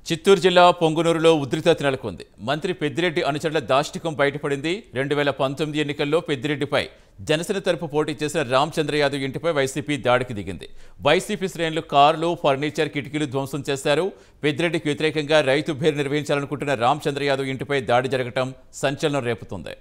చిత్తూరు జిల్లా పొంగునూరులో ఉద్రిక్తత నెలకొంది మంత్రి పెద్దిరెడ్డి అనుచరుల దాష్టికం బయటపడింది రెండు వేల పంతొమ్మిది ఎన్నికల్లో పెద్దిరెడ్డిపై జనసేన తరపు పోటీ చేసిన రామచంద్ర యాదవ్ ఇంటిపై వైసీపీ దాడికి దిగింది వైసీపీ శ్రేణులు కార్లు ఫర్నిచర్ కిటికీలు ధ్వంసం చేశారు పెద్దిరెడ్డికి వ్యతిరేకంగా రైతు భేరు నిర్వహించాలనుకుంటున్న రామచంద్ర యాదవ్ ఇంటిపై దాడి జరగటం సంచలనం రేపుతుంది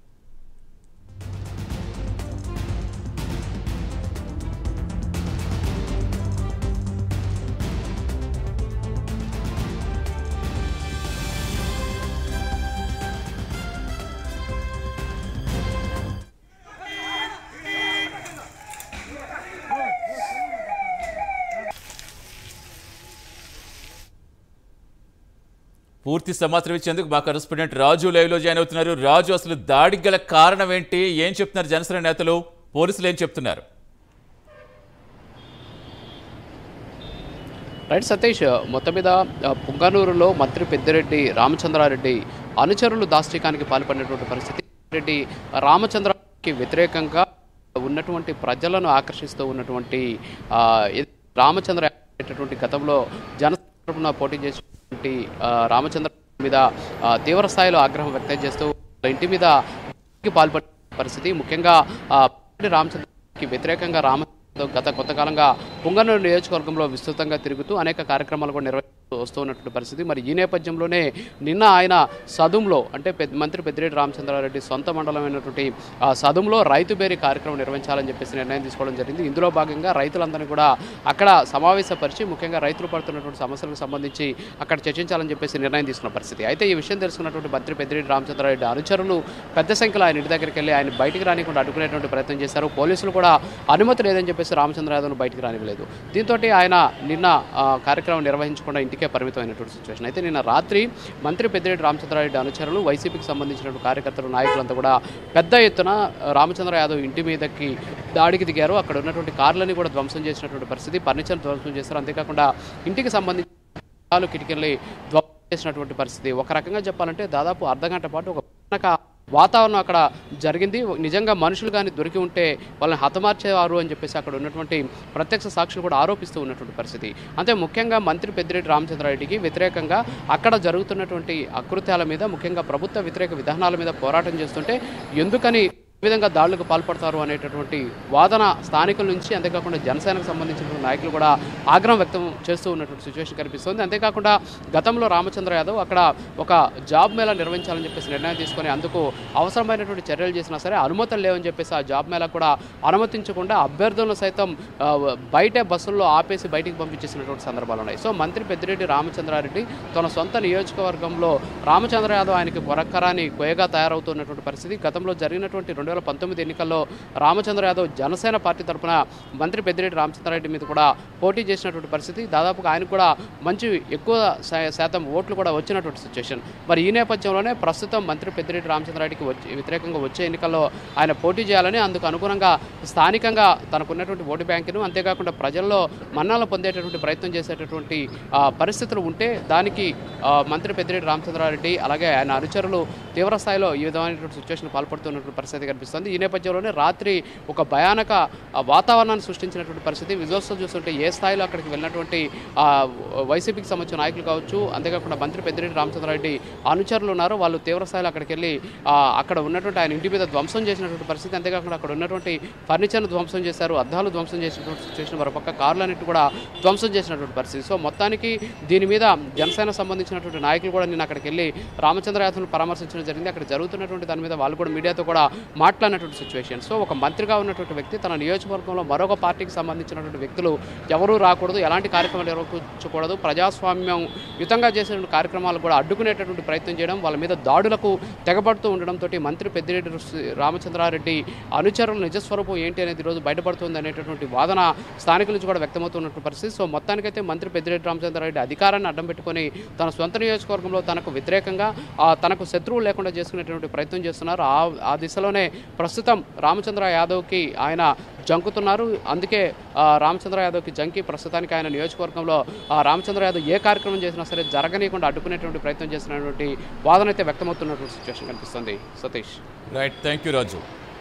పూర్తి సమాచారం ఇచ్చేందుకు మా కరెస్పాండెంట్ రాజు లైవ్ లో జాయిన్ అవుతున్నారు రాజు అసలు దాడికి గల కారణం ఏంటి ఏం చెప్తున్నారు జనసేన నేతలు పోలీసులు ఏం చెప్తున్నారు రైట్ సతీష్ మొత్తం మీద ఆ, పుంగనూరులో మంత్రి పెద్దిరెడ్డి రామచంద్రారెడ్డి అనుచరులు దాష్టికానికి పాల్పడినటువంటి పరిస్థితి రెడ్డి రామచంద్రారెడ్డికి వ్యతిరేకంగా ఉన్నటువంటి ప్రజలను ఆకర్షిస్తూ ఉన్నటువంటి ఆ, ఇది రామచంద్ర అనేటటువంటి గతంలో జన తరపున పోటీ చేసినటువంటి ఆ, రామచంద్ర మీద ఆ, తీవ్ర స్థాయిలో ఆగ్రహం వ్యక్తం చేస్తూ వాళ్ళ ఇంటి మీద దాడికి పాల్పడిన పరిస్థితి ముఖ్యంగా ఆ, రామచంద్రకి వ్యతిరేకంగా రామ గత కొంతకాలంగా పుంగనూరు నియోజకవర్గంలో విస్తృతంగా తిరుగుతూ అనేక కార్యక్రమాలు కూడా నిర్వహిస్తూ వస్తూ ఉన్నటువంటి పరిస్థితి మరి ఈ నేపథ్యంలోనే నిన్న ఆయన సదుంలో అంటే పెద్ద మంత్రి పెద్దిరెడ్డి రామచంద్రారెడ్డి సొంత మండలమైనటువంటి ఆ సదుంలో రైతు బేరీ కార్యక్రమం నిర్వహించాలని చెప్పేసి నిర్ణయం తీసుకోవడం జరిగింది ఇందులో భాగంగా రైతులందరినీ కూడా అక్కడ సమావేశపరిచి ముఖ్యంగా రైతులు పడుతున్నటువంటి సమస్యలకు సంబంధించి అక్కడ చర్చించాలని చెప్పేసి నిర్ణయం తీసుకున్న పరిస్థితి అయితే ఈ విషయం తెలుసుకున్నటువంటి మంత్రి పెద్దిరెడ్డి రామచంద్రారెడ్డి అనుచరులు పెద్ద సంఖ్యలో ఆయన ఇంటి దగ్గరికి వెళ్ళి ఆయన బయటికి రానికుండా అడ్డుకునేటువంటి ప్రయత్నం చేశారు పోలీసులు కూడా అనుమతి లేదని చెప్పేసి రామచంద్ర యాదవ్ను బయటికి రానివ్వలేదు దీంతో ఆయన నిన్న ఆ, కార్యక్రమం నిర్వహించకుండా ఇంటికే పరిమితమైనటువంటి సిచ్యువేషన్ అయితే నిన్న రాత్రి మంత్రి పెద్దిరెడ్డి రామచంద్రారెడ్డి అనుచరులు వైసీపీకి సంబంధించినటువంటి కార్యకర్తలు నాయకులంతా కూడా పెద్ద ఎత్తున రామచంద్ర యాదవ్ ఇంటి మీదకి దాడికి దిగారు అక్కడ ఉన్నటువంటి కార్లని కూడా ధ్వంసం చేసినటువంటి పరిస్థితి ఫర్నిచర్ ధ్వంసం చేశారు అంతేకాకుండా ఇంటికి సంబంధించి అద్దాలు కిటికీల్ని ధ్వంసం చేసినటువంటి పరిస్థితి ఒక రకంగా చెప్పాలంటే దాదాపు అర్ధ గంట పాటు ఒక భయానక వాతావరణం అక్కడ జరిగింది నిజంగా మనుషులు కానీ దొరికి ఉంటే వాళ్ళని హతమార్చేవారు అని చెప్పేసి అక్కడ ఉన్నటువంటి ప్రత్యక్ష సాక్షులు కూడా ఆరోపిస్తూ ఉన్నటువంటి పరిస్థితి అంతే ముఖ్యంగా మంత్రి పెద్దిరెడ్డి రామచంద్రారెడ్డికి వ్యతిరేకంగా అక్కడ జరుగుతున్నటువంటి అకృత్యాల మీద ముఖ్యంగా ప్రభుత్వ వ్యతిరేక విధానాల మీద పోరాటం చేస్తుంటే ఎందుకని ఈ విధంగా దాడులకు పాల్పడతారు అనేటటువంటి వాదన స్థానికుల నుంచి అంతేకాకుండా జనసేనకు సంబంధించినటువంటి నాయకులు కూడా ఆగ్రహం వ్యక్తం చేస్తూ ఉన్నటువంటి సిచ్యువేషన్ కనిపిస్తుంది అంతేకాకుండా గతంలో రామచంద్ర యాదవ్ అక్కడ ఒక జాబ్ మేళా నిర్వహించాలని చెప్పేసి నిర్ణయం తీసుకొని అందుకు అవసరమైనటువంటి చర్యలు చేసినా సరే అనుమతులు లేవని చెప్పేసి ఆ జాబ్ మేళా కూడా అనుమతించకుండా అభ్యర్థులను సైతం ఆ, బయటే బస్సుల్లో ఆపేసి బయటికి పంపించేసినటువంటి సందర్భాలు ఉన్నాయి సో మంత్రి పెద్దిరెడ్డి రామచంద్రారెడ్డి తన సొంత నియోజకవర్గంలో రామచంద్ర యాదవ్ ఆయనకి పొరక్కరాని కొయ్యగా తయారవుతున్నటువంటి పరిస్థితి గతంలో జరిగినటువంటి రెండు వేల పంతొమ్మిది ఎన్నికల్లో రామచంద్ర యాదవ్ జనసేన పార్టీ తరఫున మంత్రి పెద్దిరెడ్డి రామచంద్రారెడ్డి మీద కూడా పోటీ చేసినటువంటి పరిస్థితి దాదాపుగా ఆయనకు కూడా మంచి ఎక్కువ శా- శాతం ఓట్లు కూడా వచ్చినటువంటి సిచ్యువేషన్ మరి ఈ నేపథ్యంలోనే ప్రస్తుతం మంత్రి పెద్దిరెడ్డి రామచంద్రారెడ్డికి వచ్చే వ్యతిరేకంగా వచ్చే ఎన్నికల్లో ఆయన పోటీ చేయాలని అందుకు అనుగుణంగా స్థానికంగా తనకున్నటువంటి ఓటు బ్యాంకును అంతేకాకుండా ప్రజల్లో మన్నాలు పొందేటటువంటి ప్రయత్నం చేసేటటువంటి ఆ, పరిస్థితులు ఉంటే దానికి ఆ, మంత్రి పెద్దిరెడ్డి రామచంద్రారెడ్డి అలాగే ఆయన అనుచరులు తీవ్ర స్థాయిలో ఈ విధమైనటువంటి సిచ్యువేషన్ పాల్పడుతున్నటువంటి పరిస్థితి కనిపిస్తుంది ఈ నేపథ్యంలోనే రాత్రి ఒక భయానక ఆ, వాతావరణాన్ని సృష్టించినటువంటి పరిస్థితి విజువల్స్ చూస్తుంటే ఏ స్థాయిలో అక్కడికి వెళ్ళినటువంటి ఆ, వైసీపీకి సంబంధించిన నాయకులు కావచ్చు అంతేకాకుండా మంత్రి పెద్దిరెడ్డి రామచంద్రారెడ్డి అనుచరులు ఉన్నారు వాళ్ళు తీవ్ర స్థాయిలో అక్కడికి వెళ్ళి ఆ, అక్కడ ఉన్నటువంటి ఆయన ఇంటి మీద ధ్వంసం చేసినటువంటి పరిస్థితి అంతేకాకుండా అక్కడ ఉన్నటువంటి ఫర్నిచర్ను ధ్వంసం చేశారు అద్దాలు ధ్వంసం చేసినటువంటి సిచ్యువేషన్ మరోపక్క కార్లన్నిటి కూడా ధ్వంసం చేసినటువంటి పరిస్థితి సో మొత్తానికి దీని మీద జనసేన సంబంధించినటువంటి నాయకులు కూడా నేను అక్కడికి వెళ్ళి రామచంద్ర యాదవ్ను పరామర్శించడం జరిగింది అక్కడ జరుగుతున్నటువంటి దాని మీద వాళ్ళు కూడా మీడియాతో కూడా మాట్లాడినటువంటి సిచ్యువేషన్ సో ఒక మంత్రిగా ఉన్నటువంటి వ్యక్తి తన నియోజకవర్గంలో మరొక పార్టీకి సంబంధించినటువంటి వ్యక్తులు ఎవరూ రాకూడదు ఎలాంటి కార్యక్రమాలు నిర్వహించకూడదు ప్రజాస్వామ్యం యుతంగా చేసినటువంటి కార్యక్రమాలు కూడా అడ్డుకునేటటువంటి ప్రయత్నం చేయడం వాళ్ళ మీద దాడులకు తెగబడుతూ ఉండడంతో మంత్రి పెద్దిరెడ్డి రుస్- రామచంద్రారెడ్డి అనుచరుల నిజస్వరూపం ఏంటి అనేది ఈరోజు బయటపడుతుంది అనేటటువంటి వాదన స్థానికుల నుంచి కూడా వ్యక్తమవుతున్నటువంటి పరిస్థితి సో మొత్తానికైతే మంత్రి పెద్దిరెడ్డి రామచంద్రారెడ్డి అధికారాన్ని అడ్డం పెట్టుకొని తన సొంత నియోజకవర్గంలో తనకు వ్యతిరేకంగా ఆ, తనకు శత్రువులు లేకుండా చేసుకునేటువంటి ప్రయత్నం చేస్తున్నారు ఆ ఆ దిశలోనే ప్రస్తుతం రామచంద్ర యాదవ్కి ఆయన జంకుతున్నారు అందుకే ఆ, రామచంద్ర యాదవ్కి జంకి ప్రస్తుతానికి ఆయన నియోజకవర్గంలో ఆ, రామచంద్ర యాదవ్ ఏ కార్యక్రమం చేసినా సరే జరగనీయకుండా అడ్డుకునేటువంటి ప్రయత్నం చేస్తున్నటువంటి వాదన అయితే వ్యక్తమవుతున్నటువంటి సిచ్యువేషన్ కనిపిస్తుంది Satish right thank you Raju